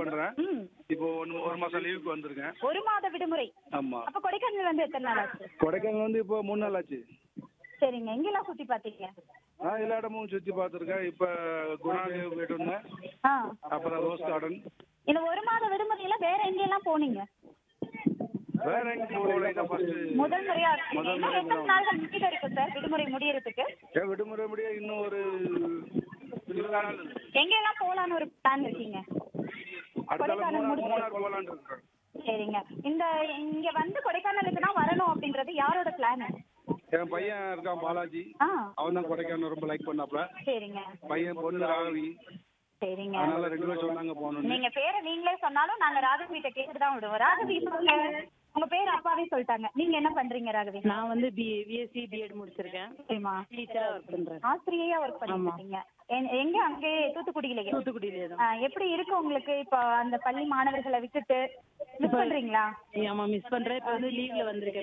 பண்றேன் ம் இப்போ ஒன்று ஒரு மாசம் லீவுக்கு வந்திருக்கேன் ஒரு மாத விடுமுறை ஆமா அப்ப கொடைக்கானல் வந்து எத்தனை நாள் ஆச்சு கொடைக்கானல் வந்து இப்போ மூணு நாள் ஆச்சு சரிங்க எங்கெல்லாம் சுத்தி பாத்தீங்க நான் எல்லா இடமும் சுற்றி பார்த்துருக்கேன் இப்போ குணா கேவ் போயிட்டு வந்தேன் ஆ அப்புறம் ரோஸ் கார்டன் இந்த ஒரு மாத விடுமுறையில வேற எங்கெல்லாம் போனீங்க வேற எங்க போகல இதான் ஃபர்ஸ்ட் முதல் முறையா இருக்கீங்க. முதல் இன்னும் முறை எத்தனை நாள்கள் மீதி இருக்கும் சார் விடுமுறை முடியறதுக்கு ஏன் விடுமுறை முடிய இன்னும் ஒரு இருபது நாள் எங்கெல்லாம் போலான்னு ஒரு பிளான் இருக்கீங்க அடுத்த கொடைக்கானல் மூணார் முடிச்சு. மூணார் போகலான்னு இருக்கேன் சரிங்க இந்த இங்க வந்து கொடைக்கானலுக்கு தான் வரணும் அப்படின்றது யாரோட பிளான் என் பையன் இருக்கான் பாலாஜி ஆ அவன் தான் கொடைக்கானல் ரொம்ப லைக் பண்ணாப்ல சரிங்க பையன் பொண்ணு ராகவி சரிங்க அதனால ரெண்டு பேரும் சொன்னாங்க போகணும்னு நீங்க பேரை நீங்களே சொன்னாலும் நாங்க ராகவி கிட்ட கேட்டுட்டு தான் விடுவோம் ராகவி சொல்லுங்க உங்க பேர் அப்பாவே சொல்லிட்டாங்க நீங்க என்ன பண்றீங்க ராகவி நான் வந்து பி பிஎஸ்சி பிஎட் முடிச்சிருக்கேன் சரிம்மா டீச்சரா ஒர்க் பண்றேன் ஆசிரியையா ஒர்க் பண்ணிட்டு இருக்கீங்க எ- எங்க அங்கே தூத்துக்குடியிலேயே தூத்துக்குடியிலே தான் ஆ, எப்படி இருக்கு உங்களுக்கு இப்போ அந்த பள்ளி மாணவர்களை விட்டுட்டு மிஸ் பண்றீங்களா ஆமா மிஸ் பண்றேன் இப்போ வந்து லீவ்ல வந்திருக்கேன்